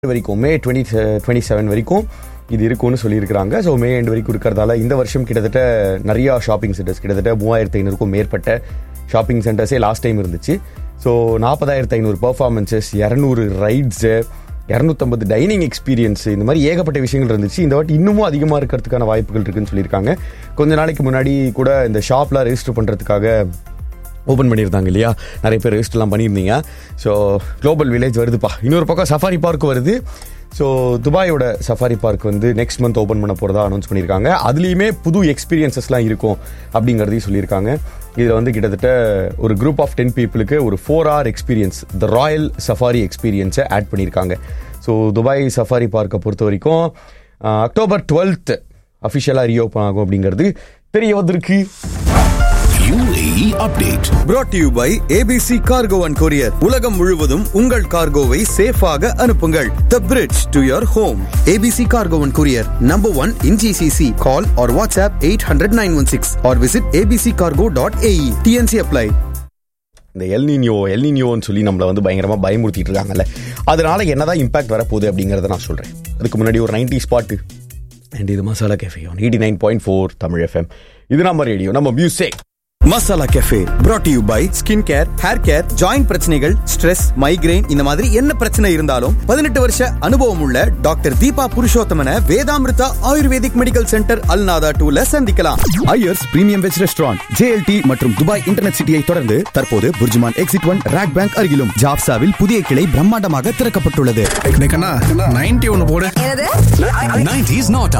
வரைக்கும் மே twenty twenty seven வரைக்கும் இது இருக்கும்னு சொல்லியிருக்கிறாங்க ஸோ மே எண்டு வரைக்கும் இருக்கிறதால இந்த வருஷம் கிட்டத்தட்ட நிறையா ஷாப்பிங் சென்டர்ஸ் கிட்டத்தட்ட மூவாயிரத்து ஐநூறுக்கும் மேற்பட்ட ஷாப்பிங் சென்டர்ஸே லாஸ்ட் டைம் இருந்துச்சு ஸோ நாற்பதாயிரத்து ஐநூறு பர்ஃபார்மன்சஸ் இரநூறு ரைட்ஸு இரநூத்தம்பது டைனிங் எக்ஸ்பீரியன்ஸ் இந்த மாதிரி ஏகப்பட்ட விஷயங்கள் இருந்துச்சு இந்த வாட்டி இன்னமும் அதிகமாக இருக்கிறதுக்கான வாய்ப்புகள் இருக்குன்னு சொல்லியிருக்காங்க கொஞ்ச நாளைக்கு முன்னாடி கூட இந்த ஷாப்லாம் ரெஜிஸ்டர் பண்ணுறதுக்காக ஓப்பன் பண்ணியிருந்தாங்க இல்லையா நிறைய பேர் ரெஜிஸ்டர்லாம் பண்ணியிருந்தீங்க ஸோ குளோபல் வில்லேஜ் வருதுப்பா இன்னொரு பக்கம் சஃபாரி பார்க் வருது ஸோ துபாயோட சஃபாரி பார்க் வந்து நெக்ஸ்ட் மந்த் ஓப்பன் பண்ண போகிறதா அனௌன்ஸ் பண்ணியிருக்காங்க அதுலேயுமே புது எக்ஸ்பீரியன்சஸ்லாம் இருக்கும் அப்படிங்கிறதையும் சொல்லியிருக்காங்க இதில் வந்து கிட்டத்தட்ட ஒரு குரூப் ஆஃப் டென் பீப்புளுக்கு ஒரு four hour experience the royal safari எக்ஸ்பீரியன்ஸை ஆட் பண்ணியிருக்காங்க ஸோ துபாய் சஃபாரி பார்க்கை பொறுத்த வரைக்கும் அஹ், அக்டோபர் டுவெல்த் அஃபிஷியலாக ரீஓப்பன் ஆகும் அப்படிங்கிறது தெரிய வந்திருக்கு UAE update. brought to you by ABC Cargo and Courier. உலகம் முழுவதும் உங்கள் கார்கோவை சேஃபாக அனுப்புங்கள். The bridge to your home. ABC Cargo and Courier, number one in GCC. Call or WhatsApp 800-916 or visit abccargo.ae. TNC apply. இந்த எல்னினியோ எல்னினியோன்னு சொல்லி நம்மளை வந்து பயங்கரமாக பயமுறுத்திட்டு இருக்காங்கல்ல அதனால என்னதான் இம்பாக்ட் வரப்போகுது அப்படிங்கிறத நான் சொல்கிறேன் அதுக்கு முன்னாடி ஒரு நைன்டி ஸ்பாட்டு அண்ட் இது masala cafe one eighty nine point four Tamil FM இது நம்ம ரேடியோ நம்ம music masala cafe brought to you by skin care hair care joint பிரச்சனைகள் ஸ்ட்ரெஸ் மைக்ரைன் இந்த மாதிரி என்ன பிரச்சனை இருந்தாலும் பதினெட்டு வருஷ அனுபவம் உள்ள doctor Deepa Purushothaman Vedamrutha Ayurvedic medical centre Al Nahda டூல சந்திக்கலாம் Iyers premium veg restaurant JLT மற்றும் துபாய் இன்டர்நெட் சிட்டியை தொடர்ந்து தற்போது BurJuman exit one RAK bank அருகிலும் ஜாப்சாவில் புதிய கிளை பிரம்மாண்டமாக திறக்கப்பட்டுள்ளது நைன்டி ஒன்னு போடு என்னது 90s not